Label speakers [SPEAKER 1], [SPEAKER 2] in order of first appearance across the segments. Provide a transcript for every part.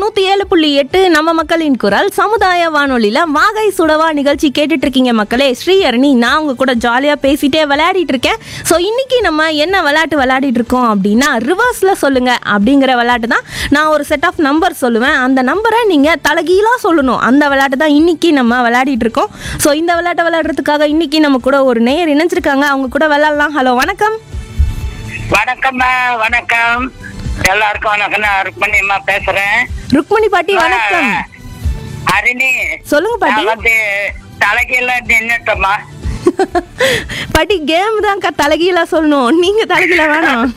[SPEAKER 1] நூத்தி ஏழு புள்ளி எட்டு நம்ம மக்களின் குரல் சமுதாய வானொலியில வாகை சுடவா நிகழ்ச்சி கேட்டுட்டு இருக்கீங்க மக்களே ஸ்ரீஹரணி நான் உங்க கூட ஜாலியா பேசிட்டே விளையாடிட்டு இருக்கேன் ஸோ இன்னைக்கு நம்ம என்ன விளையாட்டு விளையாடிட்டு இருக்கோம் அப்படின்னா ரிவர்ஸ்ல சொல்லுங்க அப்படிங்கிற விளையாட்டு தான் நான் ஒரு செட் ஆஃப் நம்பர் சொல்லுவேன் அந்த நம்பரை நீங்க தலைகீழா சொல்லணும் அந்த விளையாட்டு தான் இன்னைக்கு நம்ம விளையாடிட்டு இருக்கோம் ஸோ இந்த விளையாட்டை விளையாடுறதுக்காக இன்னைக்கு நம்ம கூட ஒரு நேயர் இணைஞ்சிருக்காங்க அவங்க கூட விளையாடலாம் ஹலோ வணக்கம்
[SPEAKER 2] வணக்கம்மா வணக்கம் எல்லாருக்கும் வணக்கம் நான் ருக்மணியம்மா பேசுறேன்
[SPEAKER 1] ருக்மணி பாட்டி வணக்கம்
[SPEAKER 2] அருணி
[SPEAKER 1] சொல்லுங்க பாட்டி
[SPEAKER 2] நான் வந்து தலைகீழ நின்னுட்டோமா
[SPEAKER 1] பாட்டி கேம் தான்க்கா தலைகீழா சொல்லணும் நீங்க தலைகீழ வேணாம்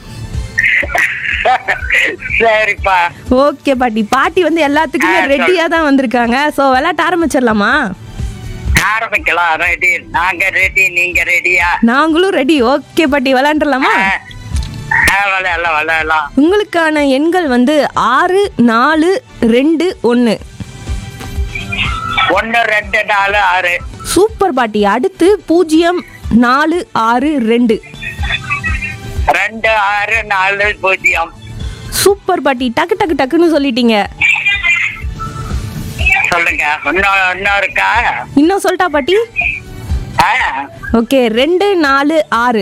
[SPEAKER 2] சரிப்பா
[SPEAKER 1] ஓகே பாட்டி பாட்டி வந்து எல்லாத்துக்குமே
[SPEAKER 2] ஆ, சொல்லு.
[SPEAKER 1] ரெடியா தான் வந்திருக்காங்க ஸோ விளையாட்ட ஆரம்பிச்சிடலாமா
[SPEAKER 2] ஆரம்பிக்கலாம் ரெடி நாங்க ரெடி நீங்க ரெடியா
[SPEAKER 1] நாங்களும் ரெடி ஓகே பாட்டி விளையாண்டுலாமா
[SPEAKER 2] விளையாடலாம் விளையாடலாம்
[SPEAKER 1] உங்களுக்கான எண்கள் வந்து ஆறு நாலு ரெண்டு ஒன்று
[SPEAKER 2] ஒன்னு ரெண்டு நாலு ஆறு
[SPEAKER 1] சூப்பர் பாட்டி அடுத்து பூஜ்ஜியம் நாலு ஆறு ரெண்டு
[SPEAKER 2] ரெண்டு ஆறு நாலு பூஜ்ஜியம்
[SPEAKER 1] சூப்பர் பாட்டி டக்கு டக்கு டக்குன்னு சொல்லிட்டீங்க
[SPEAKER 2] சொல்லுங்க இன்னும் இன்னும் இருக்கா
[SPEAKER 1] இன்னும் சொல்லிட்டா பாட்டி
[SPEAKER 2] ஆ,
[SPEAKER 1] ஓகே ரெண்டு நாலு ஆறு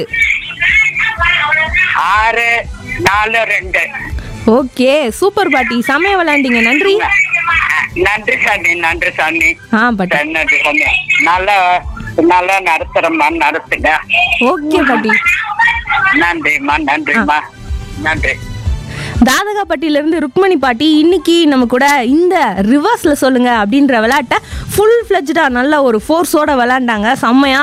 [SPEAKER 2] ஆறு நாலு ரெண்டு
[SPEAKER 1] ஓகே சூப்பர் பாட்டி செமையா விளையாண்டீங்க நன்றி
[SPEAKER 2] நன்றி சாமி நன்றி சாமி
[SPEAKER 1] ஆ பாட்டி
[SPEAKER 2] நன்றி சாமி நல்லா நல்லா நடத்துறம்மா நடத்துங்க
[SPEAKER 1] ஓகே பாட்டி
[SPEAKER 2] நன்றிம்மா நன்றிம்மா நன்றி
[SPEAKER 1] தாதகாப்பட்டியில இருந்து ருக்மணி பாட்டி இன்னைக்கு நம்ம கூட இந்த ரிவர்ஸ்ல சொல்லுங்க அப்படின்ற விளையாட்டை ஃபுல் ஃபிளஜ்டா நல்ல ஒரு ஃபோர்ஸோட விளையாண்டாங்க செம்மையா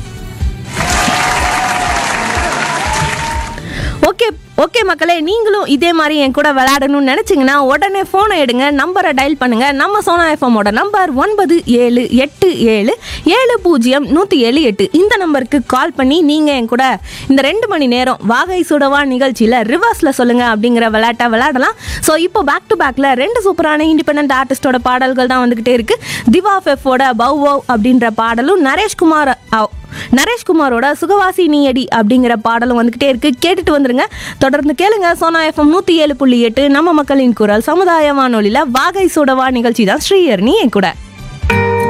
[SPEAKER 1] ஓகே ஓகே மக்களே நீங்களும் இதே மாதிரி என் கூட விளையாடணும்னு நினச்சிங்கன்னா உடனே ஃபோனை எடுங்க நம்பரை டயல் பண்ணுங்க நம்ம சோனா எஃப்எம்மோட நம்பர் ஒன்பது ஏழு எட்டு ஏழு ஏழு பூஜ்ஜியம் நூற்றி ஏழு எட்டு இந்த நம்பருக்கு கால் பண்ணி நீங்கள் என் கூட இந்த ரெண்டு மணி நேரம் வாகை சுடவா நிகழ்ச்சியில் ரிவர்ஸில் சொல்லுங்க அப்படிங்கிற விளையாட்டை விளையாடலாம் ஸோ இப்போ பேக் டு பேக்கில் ரெண்டு சூப்பரான இண்டிபெண்ட் ஆர்டிஸ்டோட பாடல்கள் தான் வந்துக்கிட்டே இருக்கு திவா ஃபெஃபோட பவ் வவ் அப்படின்ற பாடலும் நரேஷ்குமார் அ- நரேஷ்குமாரோட சுகவாசி நீயடி அப்படிங்கிற பாடலும் வந்துகிட்டே இருக்கு கேட்டுட்டு வந்துருங்க தொடர்ந்து கேளுங்க சோனா எஃப்எம் நூத்தி ஏழு புள்ளி எட்டு நம்ம மக்களின் குரல் சமுதாய வானொலியில வாகை சுடவா நிகழ்ச்சி தான் ஸ்ரீயர்னி என் கூட